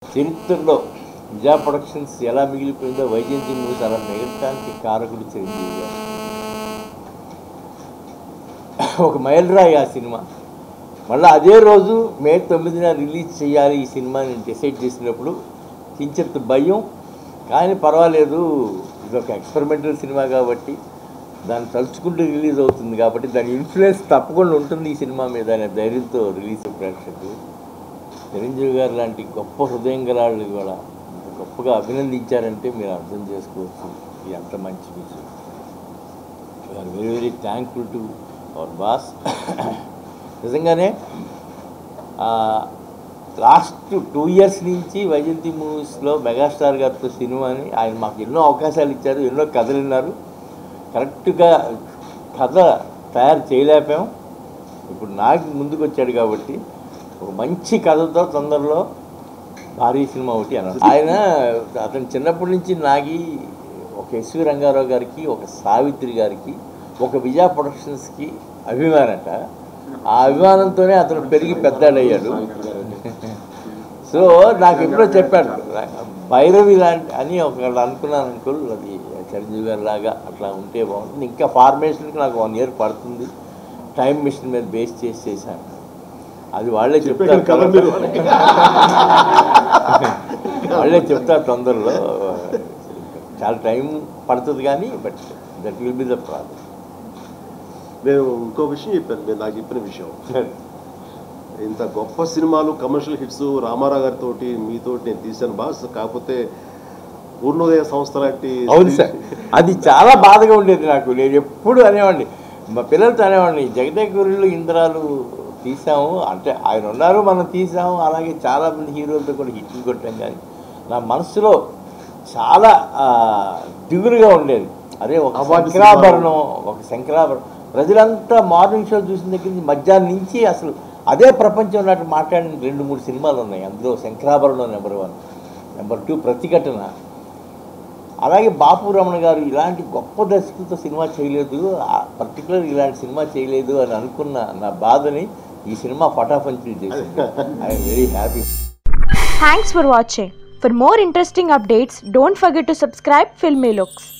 చరిత్రలో విజయ ప్రొడక్షన్స్ ఎలా మిగిలిపోయిందో వైజయంతి మూవీస్ అలా మిగలటానికి కారకుడు చిరంజీవి గారు ఒక మైలురాయి ఆ సినిమా మళ్ళీ అదే రోజు మే తొమ్మిదిన రిలీజ్ చేయాలి ఈ సినిమాని డిసైడ్ చేసినప్పుడు కించెత్ భయం కానీ పర్వాలేదు ఇది ఒక ఎక్స్పెరిమెంటల్ సినిమా కాబట్టి దాన్ని తలుచుకుంటూ రిలీజ్ అవుతుంది కాబట్టి దాని ఇన్ఫ్లుయెన్స్ తప్పకుండా ఉంటుంది ఈ సినిమా మీద అనే ధైర్యంతో రిలీజ్ ప్రేక్షకులు చిరంజీవి గారు లాంటి గొప్ప హృదయం గల వాళ్ళు కూడా ఇంత గొప్పగా అభినందించారంటే మీరు అర్థం చేసుకోవచ్చు ఇది ఎంత మంచి విషయం we're very very thankful to our boss నిజంగానే లాస్ట్ టూ ఇయర్స్ నుంచి వైజయంతి మూవీస్లో మెగాస్టార్ గారితో సినిమాని ఆయన మాకు ఎన్నో అవకాశాలు ఇచ్చారు ఎన్నో కథలు విన్నారు కరెక్ట్గా కథ తయారు చేయలేపాం ఇప్పుడు నాకు ముందుకు వచ్చాడు కాబట్టి ఒక మంచి కథతో తొందరలో భారీ సినిమా ఒకటి అన్నారు ఆయన అతను చిన్నప్పటి నుంచి నాగి ఒక ఎస్వి రంగారావు గారికి ఒక సావిత్రి గారికి ఒక విజయ ప్రొడక్షన్స్కి అభిమానట ఆ అభిమానంతోనే అతను పెరిగి పెద్దాడయ్యాడు సో నాకు ఎప్పుడో చెప్పాడు భైరవి లాంటి అని ఒకళ్ళు అనుకున్నాను అంకుల్ అది చిరంజీవి గారి లాగా అట్లా ఉంటే బాగుంటుంది ఇంకా ఫార్మేషన్కి నాకు వన్ ఇయర్ పడుతుంది టైం మిషన్ మీద బేస్ చేసి చేశాను అది వాళ్ళే చెప్తారు కథ మీరు వాళ్ళే చెప్తారు తొందరలో చాలా టైం పడుతుంది కానీ but that will be the problem నేను ఇంకో విషయం చెప్పాను మీరు నాకు చెప్పిన విషయం ఇంత గొప్ప సినిమాలు కమర్షియల్ హిట్స్ రామారావు గారితో మీతో నేను తీశాను బాస్ కాకపోతే పూర్ణోదయ సంస్థ లాంటి అవును సార్ అది చాలా బాధగా ఉండేది నాకు నేను ఎప్పుడు అనేవాడిని మా పిల్లలతో అనేవాడిని జగదేగురులు ఇంద్రాలు తీసాము అంటే ఆయన ఉన్నారు మనం తీసాము అలాగే చాలా మంది హీరోలతో కూడా హిట్లు కొట్టాం కానీ నా మనసులో చాలా ఆ, దిగులుగా ఉండేది అదే ఒక అవార్డు శంకరాభరణం ఒక శంకరాభరణం ప్రజలంతా మార్నింగ్ షో చూసిన దగ్గర నుంచి మధ్యాహ్నం నుంచి అసలు అదే ప్రపంచం ఉన్నట్టు మాట్లాడిన రెండు మూడు సినిమాలు ఉన్నాయి అందులో Shankarabharanam number one number two Pratighatana అలాగే బాపు రమణ గారు ఇలాంటి గొప్ప దర్శకులతో సినిమా చేయలేదు పర్టికులర్ ఇలాంటి సినిమా చేయలేదు అని అనుకున్న నా బాధని ఈ సినిమా ఫటాఫంచులు చేసింది I'm very happy Thanks for watching. For more interesting updates, don't forget to subscribe Filmy Looks.